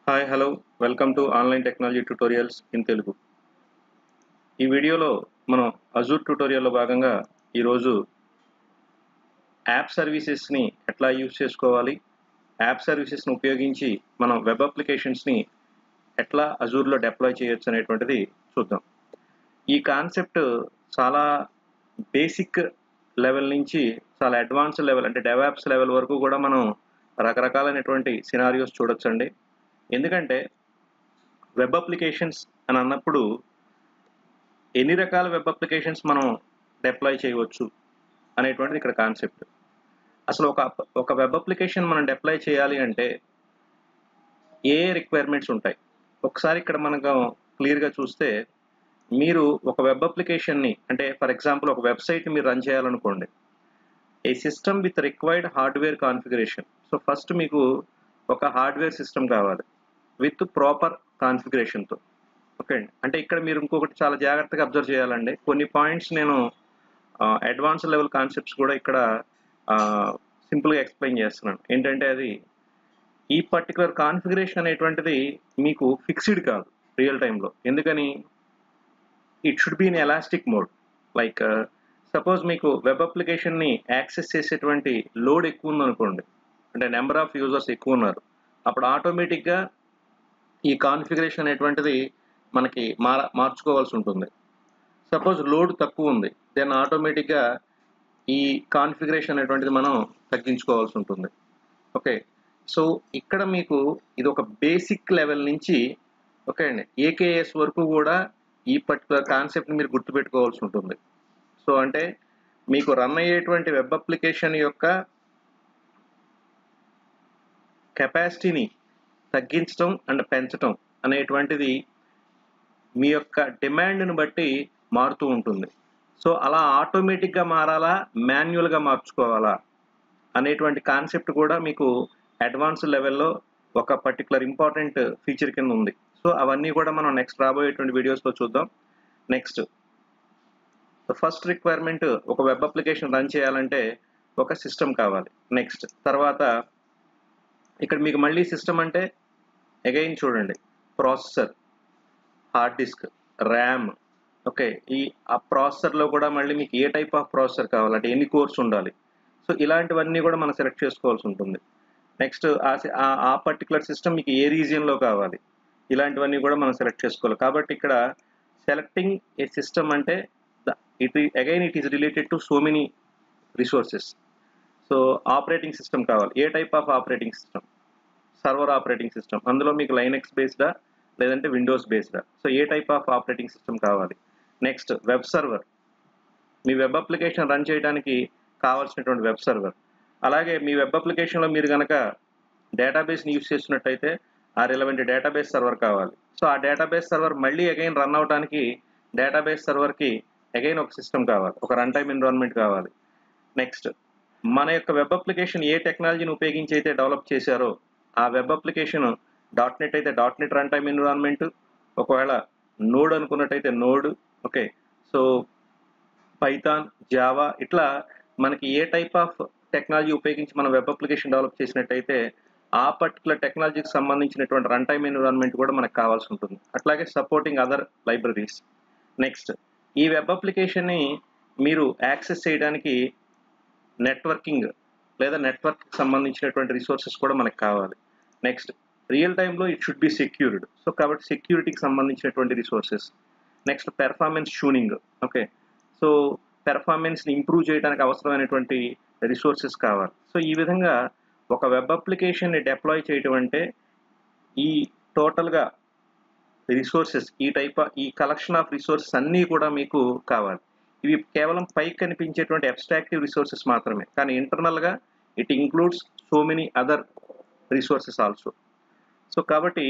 Hi hello welcome to online technology tutorials in Telugu ఈ వీడియోలో మనం అజూర్ ట్యూటోరియల్లో భాగంగా ఈరోజు యాప్ సర్వీసెస్ని ఎట్లా యూజ్ చేసుకోవాలి యాప్ సర్వీసెస్ని ఉపయోగించి మనం వెబ్ అప్లికేషన్స్ని ఎట్లా అజూర్లో డిప్లాయ్ చేయొచ్చు అనేటువంటిది చూద్దాం ఈ కాన్సెప్ట్ చాలా బేసిక్ లెవెల్ నుంచి చాలా అడ్వాన్స్ లెవెల్ అంటే డెవాప్స్ లెవెల్ వరకు కూడా మనం రకరకాలైనటువంటి సినారియోస్ చూడొచ్చండి ఎందుకంటే వెబ్ అప్లికేషన్స్ అని అన్నప్పుడు ఎన్ని రకాల వెబ్ అప్లికేషన్స్ మనం డిప్లాయ్ చేయవచ్చు అనేటువంటిది ఇక్కడ కాన్సెప్ట్ అసలు ఒక ఒక వెబ్ అప్లికేషన్ మనం డిప్లాయ్ చేయాలి అంటే ఏ రిక్వైర్మెంట్స్ ఉంటాయి ఒకసారి ఇక్కడ మనకు క్లియర్గా చూస్తే మీరు ఒక వెబ్ అప్లికేషన్ని అంటే ఫర్ ఎగ్జాంపుల్ ఒక వెబ్సైట్ మీరు రన్ చేయాలనుకోండి a system with required hardware configuration so first మీకు ఒక హార్డ్వేర్ సిస్టమ్ కావాలి విత్ ప్రాపర్ కాన్ఫిగరేషన్తో ఓకే అండి అంటే ఇక్కడ మీరు ఇంకొకటి చాలా జాగ్రత్తగా అబ్జర్వ్ చేయాలండి కొన్ని పాయింట్స్ నేను అడ్వాన్స్ లెవెల్ కాన్సెప్ట్స్ కూడా ఇక్కడ సింపుల్గా ఎక్స్ప్లెయిన్ చేస్తున్నాను ఏంటంటే అది ఈ పర్టికులర్ కాన్ఫిగరేషన్ అనేటువంటిది మీకు ఫిక్స్డ్ కాదు రియల్ టైంలో ఎందుకని it should be in elastic mode like suppose మీకు వెబ్ అప్లికేషన్ని యాక్సెస్ చేసేటువంటి లోడ్ ఎక్కువ ఉందనుకోండి అంటే నెంబర్ ఆఫ్ యూజర్స్ ఎక్కువ ఉన్నారు అప్పుడు ఆటోమేటిక్గా ఈ కాన్ఫిగరేషన్ అనేటువంటిది మనకి మార మార్చుకోవాల్సి ఉంటుంది సపోజ్ లోడ్ తక్కువ ఉంది దెన్ ఆటోమేటిక్గా ఈ కాన్ఫిగరేషన్ అనేటువంటిది మనం తగ్గించుకోవాల్సి ఉంటుంది ఓకే సో ఇక్కడ మీకు ఇది ఒక బేసిక్ లెవెల్ నుంచి ఓకే అండి ఏకేఎస్ వరకు కూడా ఈ పర్టికులర్ కాన్సెప్ట్ని మీరు గుర్తుపెట్టుకోవాల్సి ఉంటుంది సో అంటే మీకు రన్ అయ్యేటువంటి వెబ్ అప్లికేషన్ యొక్క కెపాసిటీని తగ్గించడం అండ్ పెంచడం అనేటువంటిది మీ యొక్క డిమాండ్ని బట్టి మారుతూ ఉంటుంది సో అలా ఆటోమేటిక్గా మారాలా మాన్యువల్గా మార్చుకోవాలా అనేటువంటి కాన్సెప్ట్ కూడా మీకు అడ్వాన్స్ లెవెల్లో ఒక పర్టికులర్ ఇంపార్టెంట్ ఫీచర్ కింద ఉంది సో అవన్నీ కూడా మనం నెక్స్ట్ రాబోయేటువంటి వీడియోస్లో చూద్దాం నెక్స్ట్ ఫస్ట్ రిక్వైర్మెంట్ ఒక వెబ్ అప్లికేషన్ రన్ చేయాలంటే ఒక సిస్టమ్ కావాలి నెక్స్ట్ తర్వాత ఇక్కడ మీకు మళ్ళీ సిస్టమ్ అంటే అగైన్ చూడండి processor hard disk RAM okay ఈ ఆ ప్రాసెసర్లో కూడా మళ్ళీ మీకు ఏ టైప్ ఆఫ్ ప్రాసెసర్ కావాలంటే ఎన్ని కోర్స్ ఉండాలి సో ఇలాంటివన్నీ కూడా మనం సెలెక్ట్ చేసుకోవాల్సి ఉంటుంది నెక్స్ట్ ఆ పర్టికులర్ సిస్టమ్ మీకు ఏ రీజియన్లో కావాలి ఇలాంటివన్నీ కూడా మనం సెలెక్ట్ చేసుకోవాలి కాబట్టి ఇక్కడ సెలెక్టింగ్ ఏ సిస్టమ్ అంటే it again it is related to so many resources so operating system కావాలి a type of operating system server operating system అందులో మీకు లైనెక్స్ బేస్డా లేదంటే విండోస్ బేస్డా so a type of operating system కావాలి next web server మీ web application run చేయడానికి కావాల్సినటువంటి వెబ్ సర్వర్ అలాగే మీ వెబ్ అప్లికేషన్లో మీరు కనుక డేటాబేస్ని యూస్ చేస్తున్నట్టయితే ఆ రిలవెంట్ డేటాబేస్ సర్వర్ కావాలి సో ఆ డేటాబేస్ సర్వర్ మళ్ళీ అగైన్ రన్ అవడానికి డేటాబేస్ సర్వర్కి అగైన్ ఒక సిస్టమ్ కావాలి ఒక రన్ టైమ్ ఎన్విరాన్మెంట్ కావాలి నెక్స్ట్ మన యొక్క వెబ్ అప్లికేషన్ ఏ టెక్నాలజీని ఉపయోగించి అయితే డెవలప్ చేశారో ఆ వెబ్ అప్లికేషన్ డాట్ నెట్ అయితే dot net run time environment ఒకవేళ నోడ్ అనుకున్నట్టయితే Node okay so Python Java ఇట్లా మనకి ఏ టైప్ ఆఫ్ టెక్నాలజీ ఉపయోగించి మనం వెబ్ అప్లికేషన్ డెవలప్ చేసినట్టయితే ఆ పర్టికులర్ టెక్నాలజీకి సంబంధించినటువంటి రన్ టైమ్ ఎన్విరాన్మెంట్ కూడా మనకు కావాల్సి ఉంటుంది అట్లాగే సపోర్టింగ్ అదర్ లైబ్రరీస్ నెక్స్ట్ ఈ వెబ్ అప్లికేషన్ని మీరు యాక్సెస్ చేయడానికి నెట్వర్కింగ్ లేదా నెట్వర్క్ సంబంధించినటువంటి రిసోర్సెస్ కూడా మనకు కావాలి నెక్స్ట్ రియల్ టైంలో it should be secured so కాబట్టి సెక్యూరిటీకి సంబంధించినటువంటి resources next performance tuning okay so పెర్ఫార్మెన్స్ని ఇంప్రూవ్ చేయడానికి అవసరమైనటువంటి రిసోర్సెస్ కావాలి సో ఈ విధంగా ఒక వెబ్ అప్లికేషన్ని డిప్లాయ్ చేయటం అంటే ఈ టోటల్గా రిసోర్సెస్ ఈ టైప్ ఈ కలెక్షన్ ఆఫ్ రిసోర్సెస్ అన్నీ కూడా మీకు కావాలి ఇవి కేవలం పైకి కనిపించేటువంటి అబ్స్ట్రాక్టివ్ రిసోర్సెస్ మాత్రమే కానీ ఇంటర్నల్గా it includes so many other resources also so కాబట్టి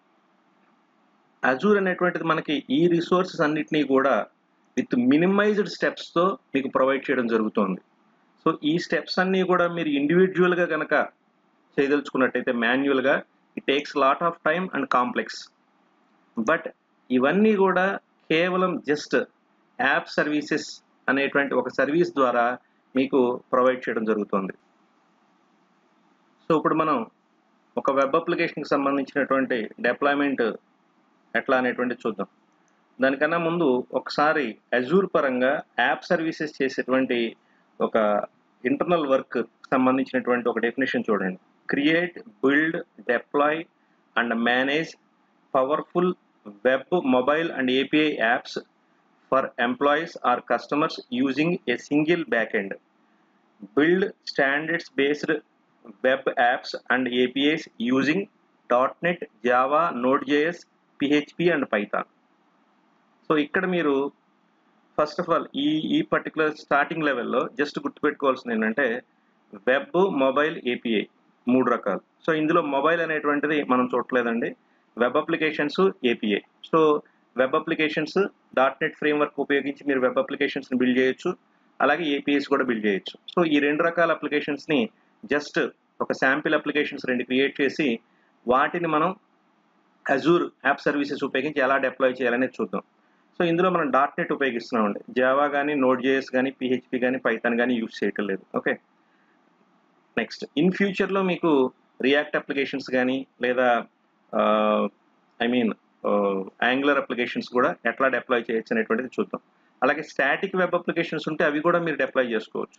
అజూర్ అనేటువంటిది మనకి ఈ రిసోర్సెస్ అన్నిటినీ కూడా విత్ మినిమైజ్డ్ స్టెప్స్తో మీకు ప్రొవైడ్ చేయడం జరుగుతుంది సో ఈ స్టెప్స్ అన్నీ కూడా మీరు ఇండివిజువల్గా కనుక చేయదలుచుకున్నట్టయితే మాన్యువల్గా it takes lot of time and complex but ఇవన్నీ కూడా కేవలం జస్ట్ యాప్ సర్వీసెస్ అనేటువంటి ఒక సర్వీస్ ద్వారా మీకు ప్రొవైడ్ చేయడం జరుగుతుంది సో ఇప్పుడు మనం ఒక వెబ్ అప్లికేషన్కి సంబంధించినటువంటి డిప్లాయ్మెంట్ ఎట్లా అనేటువంటి చూద్దాం దానికన్నా ముందు ఒకసారి అజూర్ పరంగా యాప్ సర్వీసెస్ చేసేటువంటి ఒక ఇంటర్నల్ వర్క్ సంబంధించినటువంటి ఒక డెఫినేషన్ చూడండి create build deploy and manage powerful web mobile and API apps for employees or customers using a single back end build standards based web apps and APIs using .NET, Java, Node.js, PHP and Python. So ఇక్కడ మీరు first of all ఈ ఈ particular starting లెవెల్లో just గుర్తుపెట్టుకోవాల్సింది ఏంటంటే web mobile API మూడు రకాలు so ఇందులో మొబైల్ అనేటువంటిది మనం చూడలేదండి web applications API so web applications dot net framework ఉపయోగించి మీరు వెబ్ అప్లికేషన్స్ని బిల్డ్ చేయొచ్చు అలాగే ఏపీఎస్ కూడా బిల్డ్ చేయొచ్చు సో ఈ రెండు రకాల అప్లికేషన్స్ని జస్ట్ ఒక శాంపిల్ అప్లికేషన్స్ రెండు క్రియేట్ చేసి వాటిని మనం అజూర్ యాప్ సర్వీసెస్ ఉపయోగించి ఎలా డిప్లాయ్ చేయాలనేది చూద్దాం సో ఇందులో మనం డాట్ నెట్ ఉపయోగిస్తున్నామండి జావా కానీ నోట్ జేఎస్ కానీ పిహెచ్పి కానీ పైథాన్ కానీ యూజ్ చేయటం లేదు ఓకే నెక్స్ట్ ఇన్ ఫ్యూచర్లో మీకు రియాక్ట్ అప్లికేషన్స్ కానీ లేదా ఐ మీన్ యాంగులర్ అప్లికేషన్స్ కూడా ఎట్లా డిప్లాయ్ చేయొచ్చు అనేటువంటిది చూద్దాం అలాగే స్టాటిక్ వెబ్ అప్లికేషన్స్ ఉంటే అవి కూడా మీరు డిప్లాయ్ చేసుకోవచ్చు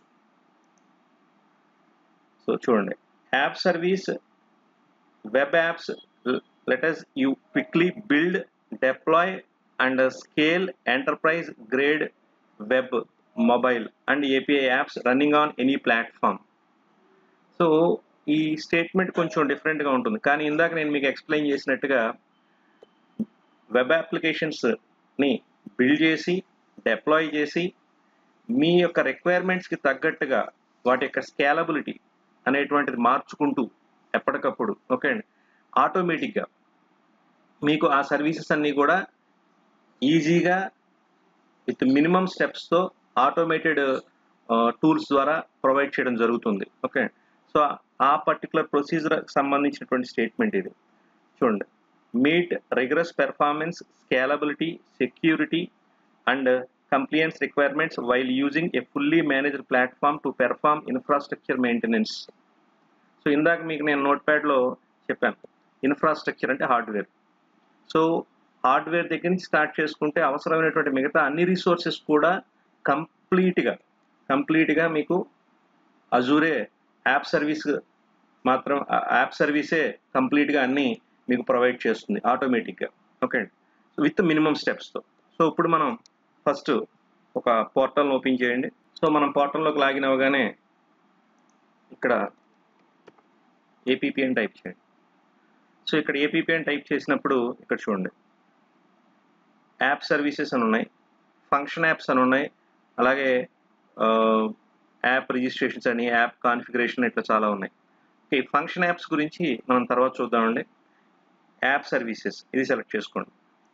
సో చూడండి app service web apps lets you quickly build deploy and scale enterprise grade web mobile and API apps running on any platform so ఈ స్టేట్మెంట్ కొంచెం డిఫరెంట్గా ఉంటుంది కానీ ఇందాక నేను మీకు ఎక్స్ప్లెయిన్ చేసినట్టుగా వెబ్ అప్లికేషన్స్ని బిల్డ్ చేసి డిప్లాయ్ చేసి మీ యొక్క రిక్వైర్మెంట్స్కి తగ్గట్టుగా వాటి యొక్క స్కేలబిలిటీ అనేటువంటిది మార్చుకుంటూ ఎప్పటికప్పుడు ఓకే అండి ఆటోమేటిక్గా మీకు ఆ సర్వీసెస్ అన్నీ కూడా ఈజీగా విత్ మినిమం స్టెప్స్తో ఆటోమేటెడ్ టూల్స్ ద్వారా ప్రొవైడ్ చేయడం జరుగుతుంది ఓకే సో ఆ పర్టికులర్ ప్రొసీజర్ సంబంధించినటువంటి స్టేట్మెంట్ ఇది చూడండి meet rigorous performance scalability security and compliance requirements while using a fully managed platform to perform infrastructure maintenance so ఇందాక మీకు నేను నోట్ ప్యాడ్లో చెప్పాను ఇన్ఫ్రాస్ట్రక్చర్ అంటే హార్డ్వేర్ సో హార్డ్వేర్ దగ్గర నుంచి స్టార్ట్ చేసుకుంటే అవసరమైనటువంటి మిగతా అన్ని రిసోర్సెస్ కూడా కంప్లీట్గా కంప్లీట్గా మీకు అజూరే యాప్ సర్వీస్ మాత్రం యాప్ సర్వీసే కంప్లీట్గా అన్నీ మీకు ప్రొవైడ్ చేస్తుంది ఆటోమేటిక్గా ఓకే విత్ మినిమం స్టెప్స్తో సో ఇప్పుడు మనం ఫస్ట్ ఒక పోర్టల్ని ఓపెన్ చేయండి సో మనం పోర్టల్లోకి లాగిన్ అవ్వగానే ఇక్కడ ఏపీపీ అని టైప్ చేయండి సో ఇక్కడ ఏపీపీ అని టైప్ చేసినప్పుడు ఇక్కడ చూడండి యాప్ సర్వీసెస్ అని ఉన్నాయి ఫంక్షన్ యాప్స్ అని ఉన్నాయి అలాగే యాప్ రిజిస్ట్రేషన్స్ అని యాప్ కాన్ఫిగరేషన్ ఇట్లా చాలా ఉన్నాయి ఓకే ఫంక్షన్ యాప్స్ గురించి మనం తర్వాత చూద్దామండి యాప్ సర్వీసెస్ ఇది సెలెక్ట్ చేసుకోండి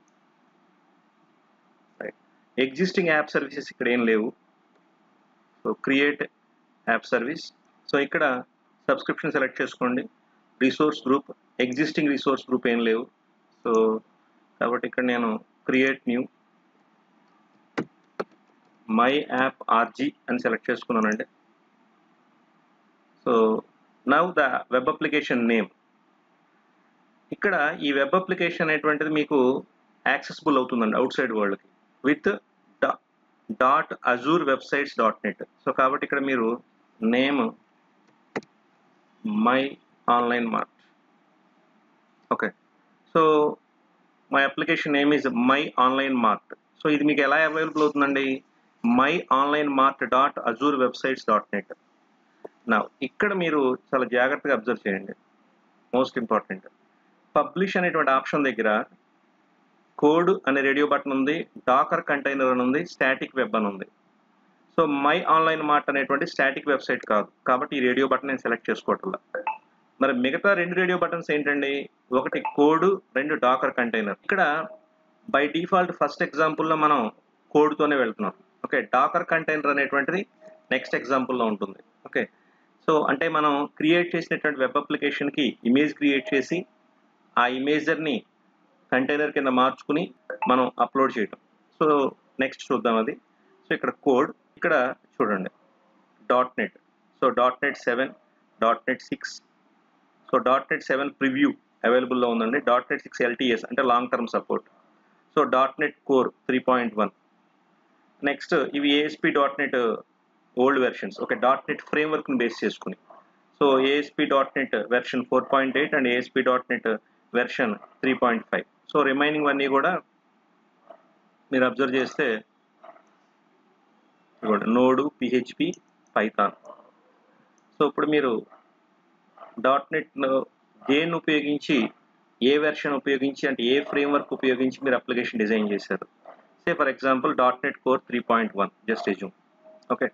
ఎగ్జిస్టింగ్ యాప్ సర్వీసెస్ ఇక్కడ ఏం లేవు so create app service so ఇక్కడ సబ్స్క్రిప్షన్ సెలెక్ట్ చేసుకోండి resource group existing resource group ఏం లేవు సో కాబట్టి ఇక్కడ నేను create new my app RG అని సెలెక్ట్ చేసుకున్నానండి so now the web application name ఇక్కడ ఈ వెబ్ అప్లికేషన్ అనేటువంటిది మీకు యాక్సెసిబుల్ అవుతుందండి అవుట్ సైడ్ వరల్డ్కి with dot Azure websites dot net so కాబట్టి ఇక్కడ మీరు name my online mart okay so my application name is my online mart so ఇది మీకు ఎలా అవైలబుల్ అవుతుందండి my online mart dot Azure websites dot net నా ఇక్కడ మీరు చాలా జాగ్రత్తగా అబ్జర్వ్ చేయండి మోస్ట్ ఇంపార్టెంట్ పబ్లిష్ అనేటువంటి ఆప్షన్ దగ్గర కోడ్ అనే రేడియో బటన్ ఉంది డాకర్ కంటైనర్ అని ఉంది స్టాటిక్ వెబ్ అని ఉంది సో మై ఆన్లైన్ మార్ట్ అనేటువంటి స్టాటిక్ వెబ్సైట్ కాదు కాబట్టి ఈ రేడియో బటన్ నేను సెలెక్ట్ చేసుకోవట్లా మరి మిగతా రెండు రేడియో బటన్స్ ఏంటండి ఒకటి కోడ్ రెండు డాకర్ కంటైనర్ ఇక్కడ బై డిఫాల్ట్ ఫస్ట్ ఎగ్జాంపుల్లో మనం కోడ్తోనే వెళ్తున్నాం ఓకే డాకర్ కంటైనర్ అనేటువంటిది నెక్స్ట్ ఎగ్జాంపుల్లో ఉంటుంది ఓకే సో అంటే మనం క్రియేట్ చేసినటువంటి వెబ్ అప్లికేషన్కి ఇమేజ్ క్రియేట్ చేసి ఆ ఇమేజర్ని కంటైనర్ కింద మార్చుకుని మనం అప్లోడ్ చేయటం సో నెక్స్ట్ చూద్దాం అది సో ఇక్కడ కోడ్ ఇక్కడ చూడండి dot net so dot net seven dot net six so dot net seven preview అవైలబుల్లో ఉందండి డాట్ నెట్ సిక్స్ ఎల్టీఎస్ అంటే long term support so dot net core three point one next ఇవి ASP dot net old versions okay dot net ఫ్రేమ్వర్క్ని base చేసుకుని so ASP dot net version four point eight and ASP dot net version three point five so remaining అన్నీ కూడా మీరు observe చేస్తే node PHP Python so ఇప్పుడు మీరు dot net దేన్ని ఉపయోగించి ఏ వెర్షన్ ఉపయోగించి అంటే ఏ ఫ్రేమ్వర్క్ ఉపయోగించి మీరు అప్లికేషన్ డిజైన్ చేశారు say for example dot net core three point one just assume okay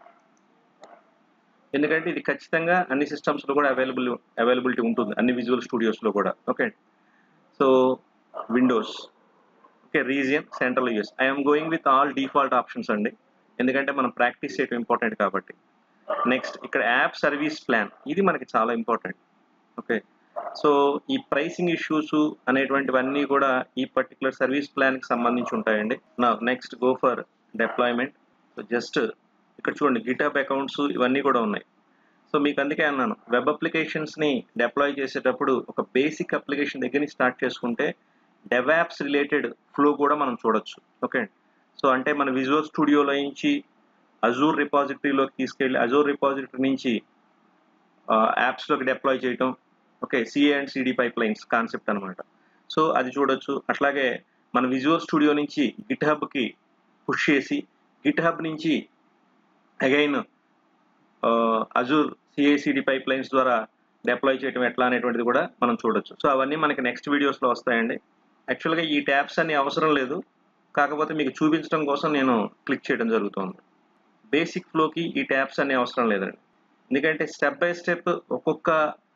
ఎందుకంటే ఇది ఖచ్చితంగా అన్ని సిస్టమ్స్లో కూడా అవైలబుల్ అవైలబిలిటీ ఉంటుంది అన్ని విజువల్ స్టూడియోస్లో కూడా okay so Windows okay region central US I'm going with all default options అండి ఎందుకంటే మనం ప్రాక్టీస్ చేయడం ఇంపార్టెంట్ కాబట్టి నెక్స్ట్ ఇక్కడ యాప్ సర్వీస్ ప్లాన్ ఇది మనకి చాలా ఇంపార్టెంట్ ఓకే సో ఈ ప్రైసింగ్ ఇష్యూస్ అనేటువంటివన్నీ కూడా ఈ పర్టికులర్ సర్వీస్ ప్లాన్కి సంబంధించి ఉంటాయండి నా next go for deployment so just ఇక్కడ చూడండి గిటప్ అకౌంట్స్ ఇవన్నీ కూడా ఉన్నాయి సో మీకు అందుకే అన్నాను వెబ్ అప్లికేషన్స్ని డిప్లాయ్ చేసేటప్పుడు ఒక బేసిక్ అప్లికేషన్ దగ్గర నుంచి స్టార్ట్ చేసుకుంటే డెవాప్స్ రిలేటెడ్ ఫ్లో కూడా మనం చూడొచ్చు ఓకే సో అంటే మన విజువల్ స్టూడియోలో నుంచి అజూర్ రిపాజిటరీలోకి తీసుకెళ్ళి అజూర్ రిపాజిటరీ నుంచి యాప్స్లోకి డిప్లాయ్ చేయటం okay CI and CD pipe lines concept అనమాట సో అది చూడొచ్చు అట్లాగే మన విజువల్ స్టూడియో నుంచి గిట్ హబ్కి పుష్ చేసి గిట్ హబ్ నుంచి again Azure CICD pipe lines ద్వారా డిప్లాయ్ చేయడం ఎట్లా అనేటువంటిది కూడా మనం చూడొచ్చు సో అవన్నీ మనకి నెక్స్ట్ వీడియోస్లో వస్తాయండి యాక్చువల్గా ఈ ట్యాబ్స్ అన్ని అవసరం లేదు కాకపోతే మీకు చూపించడం కోసం నేను క్లిక్ చేయడం జరుగుతుంది బేసిక్ ఫ్లోకి ఈ ట్యాబ్స్ అన్ని అవసరం లేదండి ఎందుకంటే స్టెప్ బై స్టెప్ ఒక్కొక్క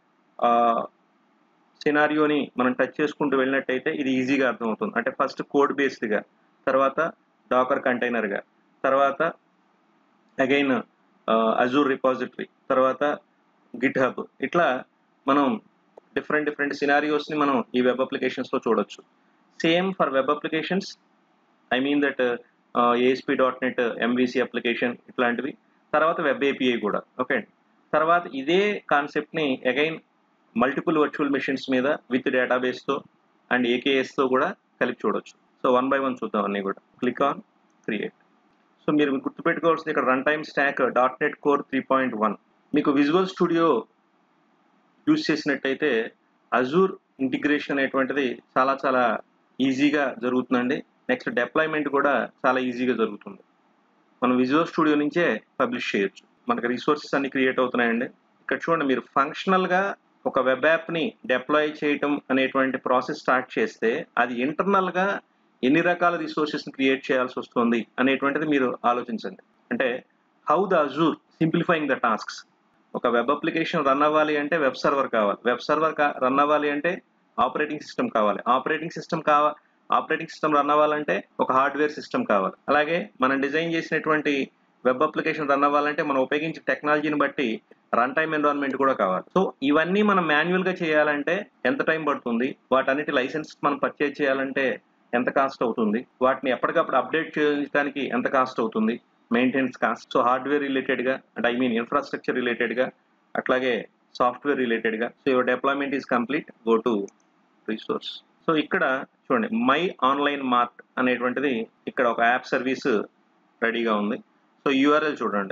సినారియోని మనం టచ్ చేసుకుంటూ వెళ్ళినట్టయితే ఇది ఈజీగా అర్థమవుతుంది అంటే ఫస్ట్ కోడ్ బేస్డ్గా తర్వాత డాకర్ కంటైనర్గా తర్వాత అగైన్ అజూర్ రిపాజిటరీ తర్వాత గిట్ హబ్ ఇట్లా మనం డిఫరెంట్ డిఫరెంట్ సినారియోస్ని మనం ఈ వెబ్ అప్లికేషన్స్లో చూడొచ్చు same for web applications I mean that ASP dot net MVC application ఇట్లాంటివి తర్వాత వెబ్ ఏపీఐ కూడా ఓకే తర్వాత ఇదే కాన్సెప్ట్ని అగైన్ మల్టిపుల్ వర్చువల్ మెషిన్స్ మీద విత్ డేటాబేస్తో అండ్ ఏకేఎస్తో కూడా కలిపి చూడొచ్చు సో వన్ బై వన్ చూద్దాం అన్నీ కూడా క్లిక్ ఆన్ క్రియేట్ సో మీరు గుర్తుపెట్టుకోవాల్సింది ఇక్కడ run time stack dot net core three point one మీకు విజువల్ స్టూడియో యూజ్ చేసినట్టయితే అజూర్ ఇంటిగ్రేషన్ అనేటువంటిది చాలా చాలా ఈజీగా జరుగుతుందండి నెక్స్ట్ డిప్లాయ్మెంట్ కూడా చాలా ఈజీగా జరుగుతుంది మనం విజువల్ స్టూడియో నుంచే పబ్లిష్ చేయొచ్చు మనకి రిసోర్సెస్ అన్ని క్రియేట్ అవుతున్నాయండి ఇక్కడ చూడండి మీరు ఫంక్షనల్గా ఒక వెబ్ యాప్ని డిప్లాయ్ చేయటం అనేటువంటి ప్రాసెస్ స్టార్ట్ చేస్తే అది ఇంటర్నల్గా ఎన్ని రకాల రిసోర్సెస్ని క్రియేట్ చేయాల్సి వస్తుంది అనేటువంటిది మీరు ఆలోచించండి అంటే how the Azure simplifying the tasks ఒక వెబ్ అప్లికేషన్ రన్ అవ్వాలి అంటే వెబ్ సర్వర్ కావాలి వెబ్ సర్వర్ రన్ అవ్వాలి అంటే ఆపరేటింగ్ సిస్టమ్ కావాలి ఆపరేటింగ్ సిస్టమ్ కావాలి ఆపరేటింగ్ సిస్టమ్ రన్ అవ్వాలంటే ఒక హార్డ్వేర్ సిస్టమ్ కావాలి అలాగే మనం డిజైన్ చేసినటువంటి వెబ్ అప్లికేషన్ రన్ అవ్వాలంటే మనం ఉపయోగించే టెక్నాలజీని బట్టి రన్ టైమ్ ఎన్విరాన్మెంట్ కూడా కావాలి సో ఇవన్నీ మనం మాన్యువల్గా చేయాలంటే ఎంత టైం పడుతుంది వాటన్నిటి లైసెన్స్ మనం పర్చేజ్ చేయాలంటే ఎంత కాస్ట్ అవుతుంది వాటిని ఎప్పటికప్పుడు అప్డేట్ చేయడానికి ఎంత కాస్ట్ అవుతుంది మెయింటెనెన్స్ కాస్ట్ సో హార్డ్వేర్ రిలేటెడ్గా అంటే ఐ మీన్ ఇన్ఫ్రాస్ట్రక్చర్ రిలేటెడ్గా అట్లాగే సాఫ్ట్వేర్ రిలేటెడ్గా so your deployment is complete go to resource so ఇక్కడ చూడండి మై ఆన్లైన్ మార్ట్ అనేటువంటిది ఇక్కడ ఒక యాప్ సర్వీస్ రెడీగా ఉంది సో యూఆర్ఎల్ చూడండి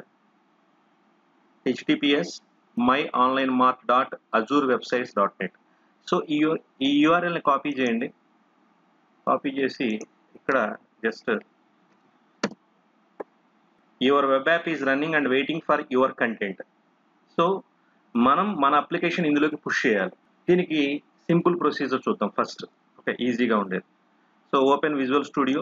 HTTPS my online mart dot Azure websites dot net so ఈ ఈ యూఆర్ఎల్ని కాపీ చేయండి కాపీ చేసి ఇక్కడ just your web app is running and waiting for your content so మనం మన అప్లికేషన్ ఇందులోకి పుష్ చేయాలి దీనికి సింపుల్ ప్రొసీజర్ చూద్దాం ఫస్ట్ ఓకే ఈజీగా ఉండేది so open visual studio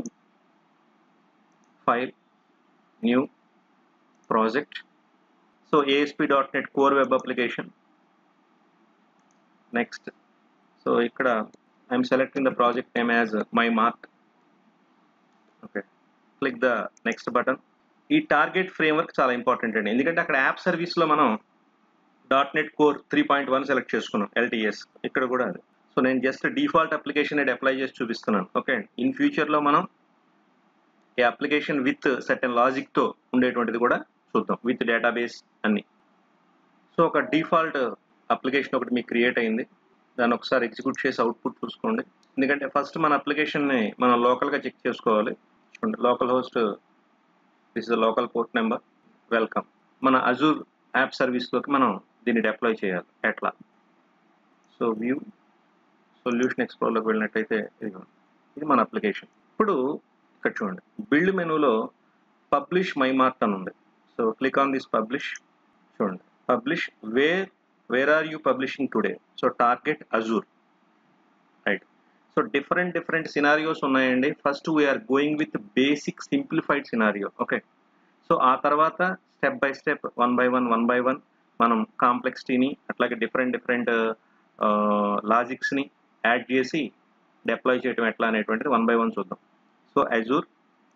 file new project so ASP dot net core web application next so ఇక్కడ I'm selecting the project name as my mark okay click the next button ఈ target framework చాలా important అండి ఎందుకంటే అక్కడ app సర్వీస్లో మనం dot net core three point one select చేసుకున్నాం LTS ఇక్కడ కూడా అది సో నేను జస్ట్ డిఫాల్ట్ అప్లికేషన్ అప్లై చేసి చూపిస్తున్నాను ఓకే ఇన్ ఫ్యూచర్లో మనం ఈ అప్లికేషన్ విత్ సర్టెన్ లాజిక్తో ఉండేటువంటిది కూడా చూద్దాం విత్ డేటాబేస్ అన్ని సో ఒక డిఫాల్ట్ అప్లికేషన్ ఒకటి మీకు క్రియేట్ అయింది దాన్ని ఒకసారి ఎగ్జిక్యూట్ చేసి అవుట్పుట్ చూసుకోండి ఎందుకంటే ఫస్ట్ మన అప్లికేషన్ని మనం లోకల్గా చెక్ చేసుకోవాలి చూడండి local host this is local port number welcome మన అజూర్ యాప్ సర్వీస్లోకి మనం దీన్ని డిప్లాయ్ చేయాలి ఎట్లా సో వ్యూ సొల్యూషన్ ఎక్స్ప్లోర్లోకి వెళ్ళినట్టయితే ఇది ఇది మన అప్లికేషన్ ఇప్పుడు ఇక్కడ చూడండి బిల్డ్ మెనూలో పబ్లిష్ మై మార్ట్ అని ఉంది so click on this publish చూడండి publish where where are you publishing today so target Azure right so different different scenarios ఉన్నాయండి first we're going with basic simplified scenario okay so ఆ తర్వాత step by step one by one one by one మనం కాంప్లెక్సిటీని అట్లాగే different different లాజిక్స్ని add చేసి deploy చేయడం ఎట్లా అనేటువంటిది వన్ బై వన్ చూద్దాం సో అజూర్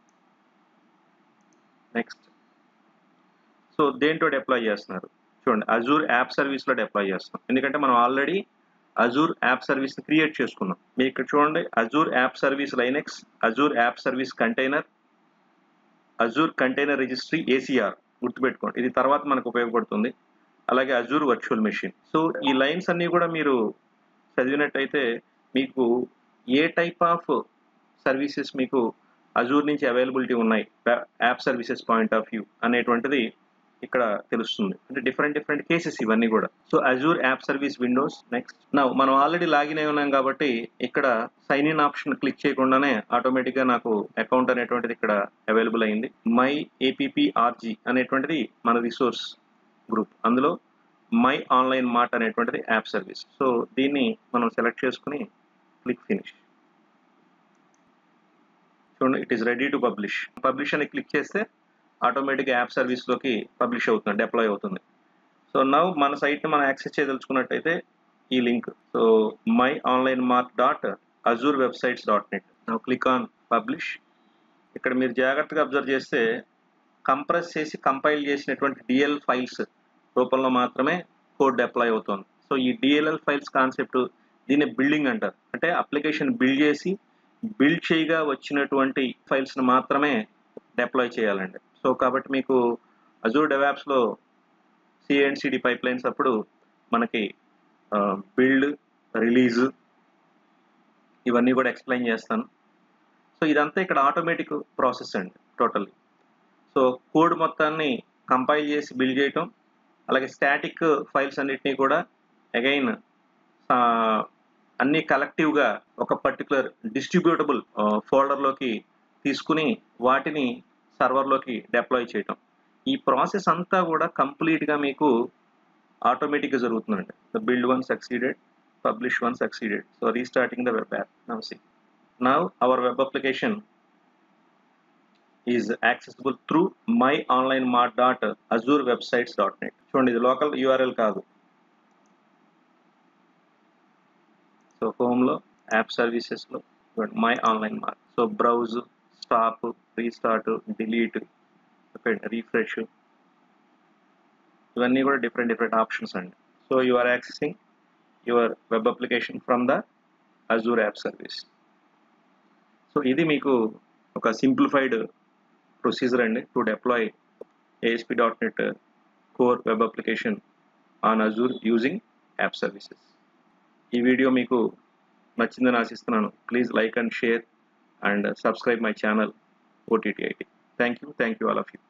నెక్స్ట్ సో దేంట్లో డిప్లాయ్ చేస్తున్నారు చూడండి అజూర్ యాప్ సర్వీస్లో డిప్లాయ్ చేస్తున్నాం ఎందుకంటే మనం ఆల్రెడీ అజూర్ యాప్ సర్వీస్ని క్రియేట్ చేసుకున్నాం మీరు ఇక్కడ చూడండి Azure app service Linux Azure app service container Azure container registry ACR గుర్తుపెట్టుకోండి ఇది తర్వాత మనకు ఉపయోగపడుతుంది అలాగే అజూర్ వర్చువల్ మెషిన్ సో ఈ లైన్స్ అన్నీ కూడా మీరు చదివినట్టయితే మీకు ఏ టైప్ ఆఫ్ సర్వీసెస్ మీకు అజూర్ నుంచి అవైలబిలిటీ ఉన్నాయి app services point of view అనేటువంటిది ఇక్కడ తెలుస్తుంది అంటే డిఫరెంట్ డిఫరెంట్ కేసెస్ ఇవన్నీ కూడా so Azure app service Windows next నా మనం ఆల్రెడీ లాగిన్ అయి ఉన్నాం కాబట్టి ఇక్కడ సైన్ ఇన్ ఆప్షన్ క్లిక్ చేయకుండానే ఆటోమేటిక్గా నాకు అకౌంట్ అనేటువంటిది ఇక్కడ అవైలబుల్ అయింది మై ఏపీపీ ఆర్జీ అనేటువంటిది మన రిసోర్స్ గ్రూప్ అందులో మై ఆన్లైన్ మార్ట్ అనేటువంటిది యాప్ సర్వీస్ సో దీన్ని మనం సెలెక్ట్ చేసుకుని క్లిక్ ఫినిష్ చూడండి it is ready to publish publish అని క్లిక్ చేస్తే ఆటోమేటిక్ యాప్ సర్వీస్లోకి పబ్లిష్ అవుతుంది డిప్లాయ్ అవుతుంది సో నవ్ మన సైట్ని మనం యాక్సెస్ చేయదలుచుకున్నట్టయితే ఈ link so my online mark dot Azure websites dot net now click on publish ఇక్కడ మీరు జాగ్రత్తగా అబ్జర్వ్ చేస్తే కంప్రెస్ చేసి కంపైల్ చేసినటువంటి డిఎల్ ఫైల్స్ రూపంలో మాత్రమే కోడ్ డిప్లాయ్ అవుతుంది సో ఈ డిఎల్ఎల్ ఫైల్స్ కాన్సెప్ట్ దీన్ని బిల్డింగ్ అంటారు అంటే అప్లికేషన్ బిల్డ్ చేసి బిల్డ్ చేయగా వచ్చినటువంటి ఫైల్స్ని మాత్రమే డిప్లాయ్ చేయాలండి సో కాబట్టి మీకు అజూర్ డెవాప్స్లో సిఎండ్సిడి పైప్ లైన్స్ అప్పుడు మనకి బిల్డ్ రిలీజ్ ఇవన్నీ కూడా ఎక్స్ప్లెయిన్ చేస్తాను సో ఇదంతా ఇక్కడ ఆటోమేటిక్ ప్రాసెస్ అండి టోటల్లీ సో కోడ్ మొత్తాన్ని కంపైల్ చేసి బిల్డ్ చేయటం అలాగే స్టాటిక్ ఫైల్స్ అన్నిటినీ కూడా అగైన్ అన్ని కలెక్టివ్గా ఒక పర్టికులర్ డిస్ట్రిబ్యూటబుల్ ఫోల్డర్లోకి తీసుకుని వాటిని సర్వర్లోకి డిప్లాయ్ చేయటం ఈ ప్రాసెస్ అంతా కూడా కంప్లీట్గా మీకు ఆటోమేటిక్గా జరుగుతుందండి the build one succeeded publish one succeeded so restarting the web app now see now our web application is accessible through my online mart dot Azure websites dot net చూడండి ఇది లోకల్ యూఆర్ఎల్ కాదు so హోమ్లో app సర్వీసెస్లో my online mark so browse stop restart delete refresh ఇవన్నీ కూడా different different options అండి so you are accessing your web application from the Azure app service so ఇది మీకు ఒక సింప్లిఫైడ్ ప్రొసీజర్ అండి to deploy ASP dot net core web application on Azure using app services ఈ video మీకు నచ్చిందని ఆశిస్తున్నాను please like and share and subscribe my channel OTT IT thank you thank you all of you